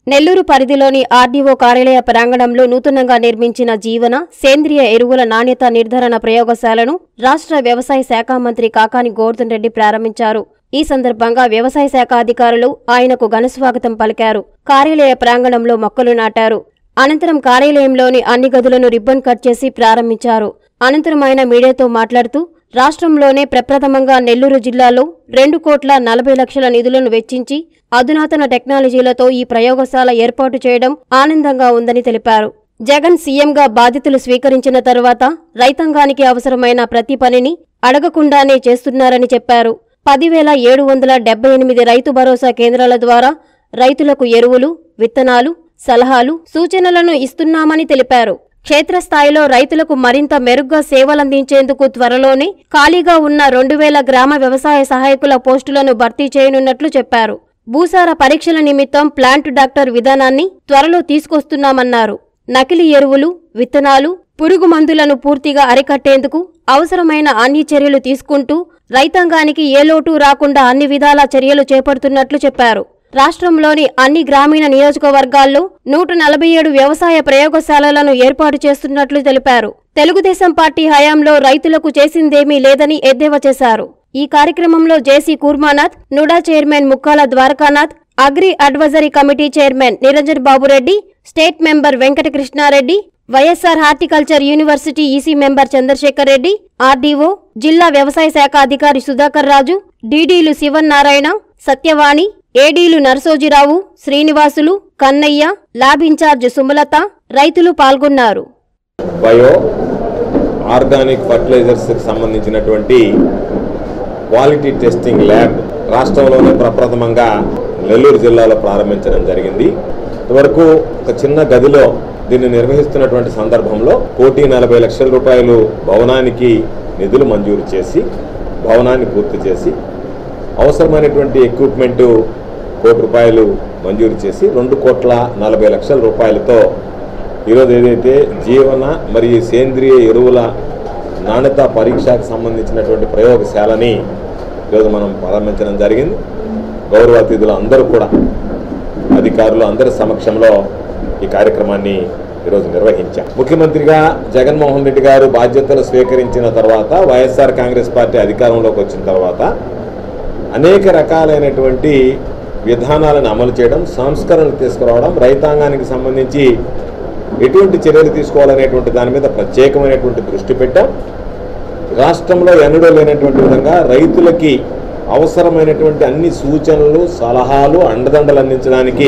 నెల్లూరు పరిధిలోని ఆర్డీఓ కార్యాలయ ప్రాంగణంలో నూతనంగా నిర్మించిన జీవన సేంద్రియ ఎరువుల నాణ్యత నిర్ధారణ ప్రయోగశాలను రాష్ట్ర వ్యవసాయ శాఖ మంత్రి కాకాని గోవర్ధన్ రెడ్డి ప్రారంభించారు ఈ సందర్భంగా వ్యవసాయ శాఖ అధికారులు ఆయనకు ఘనస్వాగతం పలికారు కార్యాలయ ప్రాంగణంలో మొక్కలు నాటారు అనంతరం కార్యాలయంలోని అన్ని గదులను రిబ్బన్ కట్ చేసి ప్రారంభించారు అనంతరం ఆయన మీడియాతో మాట్లాడుతూ రాష్ట్రంలోనే ప్రప్రథమంగా నెల్లూరు జిల్లాలో రెండు కోట్ల నలభై లక్షల నిధులను వెచ్చించి అధునాతన టెక్నాలజీలతో ఈ ప్రయోగశాల ఏర్పాటు చేయడం ఆనందంగా ఉందని తెలిపారు జగన్ సీఎంగా బాధ్యతలు స్వీకరించిన తర్వాత రైతాంగానికి అవసరమైన ప్రతి పనిని అడగకుండానే చేస్తున్నారని చెప్పారు పదివేల ఏడు వందల డెబ్బై ఎనిమిది రైతు భరోసా కేంద్రాల ద్వారా రైతులకు ఎరువులు విత్తనాలు సలహాలు సూచనలను ఇస్తున్నామని తెలిపారు క్షేత్రస్థాయిలో రైతులకు మరింత మెరుగ్గా సేవలందించేందుకు త్వరలోనే ఖాళీగా ఉన్న రెండు వేల గ్రామ వ్యవసాయ సహాయకుల పోస్టులను భర్తీ చేయనున్నట్లు చెప్పారు భూసార పరీక్షల నిమిత్తం ప్లాంట్ డాక్టర్ విధానాన్ని త్వరలో తీసుకొస్తున్నామన్నారు నకిలీ ఎరువులు విత్తనాలు పురుగు మందులను పూర్తిగా అరికట్టేందుకు అవసరమైన అన్ని చర్యలు తీసుకుంటూ రైతాంగానికి ఏ లోటు రాకుండా అన్ని విధాల చర్యలు చేపడుతున్నట్లు చెప్పారు రాష్ట్రంలోని అన్ని గ్రామీణ నియోజకవర్గాల్లో నూట నలభై ఏడు వ్యవసాయ ప్రయోగశాలలను ఏర్పాటు చేస్తున్నట్లు తెలిపారు తెలుగుదేశం పార్టీ హయాంలో రైతులకు చేసిందేమీ లేదని ఎద్దేవా చేశారు ఈ కార్యక్రమంలో JC Kurmanath NUDA chairman Mukkala Dwarakanath agri advisory committee chairman Niranjan Babureddy state member Venkatakrishnareddy YSR horticulture university EC member Chandrasekhar Reddy RDO జిల్లా వ్యవసాయ శాఖ అధికారి సుధాకర్ రాజు డీడీలు శివన్నారాయణ సత్యవాణి ఏడీలు నరసోజిరావు శ్రీనివాసులు కన్నయ్య ల్యాబ్ ఇన్ఛార్జ్ సుమలత రైతులు పాల్గొన్నారు బయో ఆర్గానిక్ ఫర్టిలైజర్స్కి సంబంధించినటువంటి క్వాలిటీ టెస్టింగ్ ల్యాబ్ రాష్ట్రంలోనే ప్రప్రథమంగా నెల్లూరు జిల్లాలో ప్రారంభించడం జరిగింది ఇంతవరకు ఒక చిన్న గదిలో దీన్ని నిర్వహిస్తున్నటువంటి సందర్భంలో కోటి నలభై లక్షల రూపాయలు భవనానికి నిధులు మంజూరు చేసి భవనాన్ని పూర్తి చేసి అవసరమైనటువంటి ఎక్విప్మెంటు కోటి రూపాయలు మంజూరు చేసి రెండు కోట్ల నలభై లక్షల రూపాయలతో ఈరోజు ఏదైతే జీవన మరియు సేంద్రియ ఎరువుల నాణ్యత పరీక్షకు సంబంధించినటువంటి ప్రయోగశాలని ఈరోజు మనం ప్రారంభించడం జరిగింది గౌరవ అతిథులు అందరూ కూడా అధికారులు అందరి సమక్షంలో ఈ కార్యక్రమాన్ని ఈరోజు నిర్వహించాం ముఖ్యమంత్రిగా జగన్మోహన్ రెడ్డి గారు బాధ్యతలు స్వీకరించిన తర్వాత వైఎస్ఆర్ కాంగ్రెస్ పార్టీ అధికారంలోకి వచ్చిన తర్వాత అనేక రకాలైనటువంటి విధానాలను అమలు చేయడం సంస్కరణలు తీసుకురావడం రైతాంగానికి సంబంధించి ఎటువంటి చర్యలు తీసుకోవాలనేటువంటి దాని మీద ప్రత్యేకమైనటువంటి దృష్టి పెట్టాం రాష్ట్రంలో ఎన్నడూ లేనటువంటి విధంగా రైతులకి అవసరమైనటువంటి అన్ని సూచనలు సలహాలు అండదండలు అందించడానికి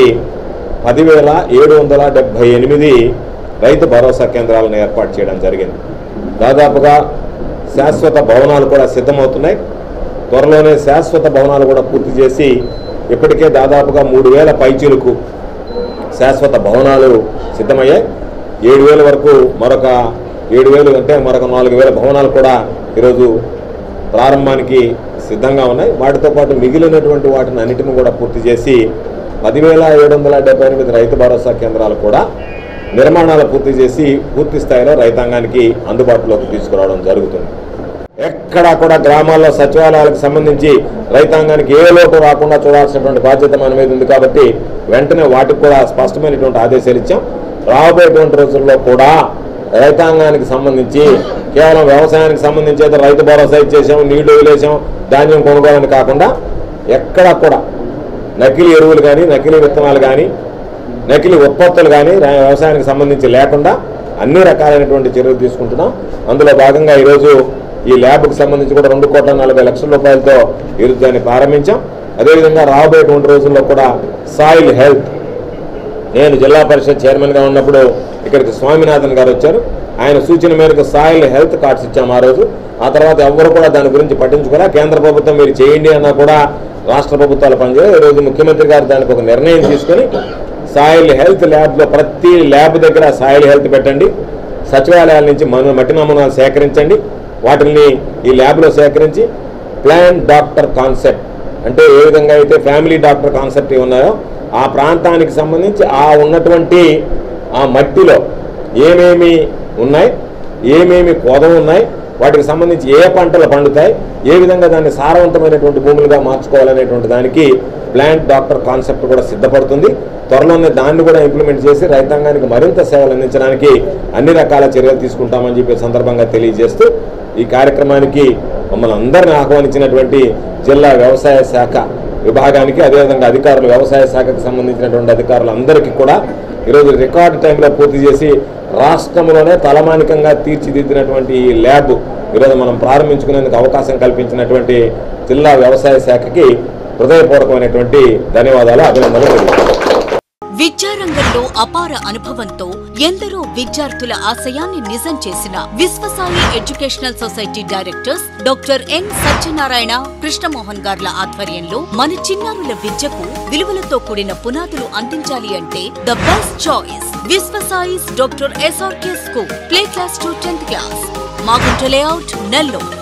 పదివేల ఏడు వందల డెబ్భై ఎనిమిది రైతు భరోసా కేంద్రాలను ఏర్పాటు చేయడం జరిగింది దాదాపుగా శాశ్వత భవనాలు కూడా సిద్ధమవుతున్నాయి త్వరలోనే శాశ్వత భవనాలు కూడా పూర్తి చేసి ఇప్పటికే దాదాపుగా మూడు వేల పైచీలకు శాశ్వత భవనాలు సిద్ధమయ్యాయి ఏడు వేల వరకు మరొక ఏడు వేలు అంటే మరొక నాలుగు వేల భవనాలు కూడా ఈరోజు ప్రారంభానికి సిద్ధంగా ఉన్నాయి వాటితో పాటు మిగిలినటువంటి వాటిని అన్నిటిని కూడా పూర్తి చేసి పదివేల ఏడు వందల డెబ్బై ఎనిమిది రైతు భరోసా కేంద్రాలు కూడా నిర్మాణాలు పూర్తి చేసి పూర్తి స్థాయిలో రైతాంగానికి అందుబాటులోకి తీసుకురావడం జరుగుతుంది ఎక్కడా కూడా గ్రామాల్లో సచివాలయాలకు సంబంధించి రైతాంగానికి ఏ లోటు రాకుండా చూడాల్సినటువంటి బాధ్యత మన మీద ఉంది కాబట్టి వెంటనే వాటికి కూడా స్పష్టమైనటువంటి ఆదేశాలు ఇచ్చాం రాబోయేటువంటి రోజుల్లో కూడా రైతాంగానికి సంబంధించి కేవలం వ్యవసాయానికి సంబంధించి అయితే రైతు భరోసా ఇచ్చేసాం నీళ్లు వదిలేసాం ధాన్యం కొనుగోలని కాకుండా ఎక్కడా కూడా నకిలీ ఎరువులు కానీ నకిలీ విత్తనాలు కానీ నకిలీ ఉత్పత్తులు కానీ రా- వ్యవసాయానికి సంబంధించి లేకుండా అన్ని రకాలైనటువంటి చర్యలు తీసుకుంటున్నాం అందులో భాగంగా ఈరోజు ఈ ల్యాబ్కి సంబంధించి కూడా రెండు కోట్ల నలభై లక్షల రూపాయలతో ఈరోజు దాన్ని ప్రారంభించాం అదేవిధంగా రాబోయేటువంటి రోజుల్లో కూడా సాయిల్ హెల్త్ నేను జిల్లా పరిషత్ చైర్మన్గా ఉన్నప్పుడు ఇక్కడికి స్వామినాథన్ గారు వచ్చారు ఆయన సూచన మేరకు సాయిల్ హెల్త్ కార్డ్స్ ఇచ్చాము ఆ రోజు ఆ తర్వాత ఎవ్వరు కూడా దాని గురించి పట్టించుకోరా కేంద్ర ప్రభుత్వం మీరు చేయండి అన్నా కూడా రాష్ట్ర ప్రభుత్వాలు పనిచేయాలి ఈరోజు ముఖ్యమంత్రి గారు దానికి ఒక నిర్ణయం తీసుకొని సాయిల్ హెల్త్ ల్యాబ్లో ప్రతి ల్యాబ్ దగ్గర సాయిల్ హెల్త్ పెట్టండి సచివాలయాల నుంచి మన మట్టి నమూనాలు సేకరించండి వాటిని ఈ ల్యాబ్లో సేకరించి ప్లాన్ డాక్టర్ కాన్సెప్ట్ అంటే ఏ విధంగా అయితే ఫ్యామిలీ డాక్టర్ కాన్సెప్ట్ ఉన్నాయో ఆ ప్రాంతానికి సంబంధించి ఆ ఉన్నటువంటి ఆ మట్టిలో ఏమేమి ఉన్నాయి ఏమేమి కొదవ ఉన్నాయి వాటికి సంబంధించి ఏ పంటలు పండుతాయి ఏ విధంగా దాన్ని సారవంతమైనటువంటి భూములుగా మార్చుకోవాలనేటువంటి దానికి ప్లాంట్ డాక్టర్ కాన్సెప్ట్ కూడా సిద్ధపడుతుంది త్వరలోనే దాన్ని కూడా ఇంప్లిమెంట్ చేసి రైతాంగానికి మరింత సేవలు అందించడానికి అన్ని రకాల చర్యలు తీసుకుంటామని చెప్పి సందర్భంగా తెలియజేస్తూ ఈ కార్యక్రమానికి మమ్మల్ని అందరిని ఆహ్వానించినటువంటి జిల్లా వ్యవసాయ శాఖ విభాగానికి అదేవిధంగా అధికారులు వ్యవసాయ శాఖకు సంబంధించినటువంటి అధికారులందరికీ కూడా ఈరోజు రికార్డు టైంలో పూర్తి చేసి రాష్ట్రంలోనే తలమానికంగా తీర్చిదిద్దినటువంటి ఈ ల్యాబ్ ఈరోజు మనం ప్రారంభించుకునేందుకు అవకాశం కల్పించినటువంటి జిల్లా వ్యవసాయ శాఖకి హృదయపూర్వకమైనటువంటి ధన్యవాదాలు అభినందనలు తెలియజేస్తున్నాను. విద్యారంగంలో అపార అనుభవంతో ఎందరో విద్యార్థుల ఆశయాన్ని నిజం చేసిన Viswasai educational society directors doctor N Satyanarayana Krishnamohan గార్ల ఆధ్వర్యంలో మన చిన్నారుల విద్యకు విలువలతో కూడిన పునాదులు అందించాలి అంటే the best choice Viswasai's doctor SRK school play class to tenth class Magunta layout Nellore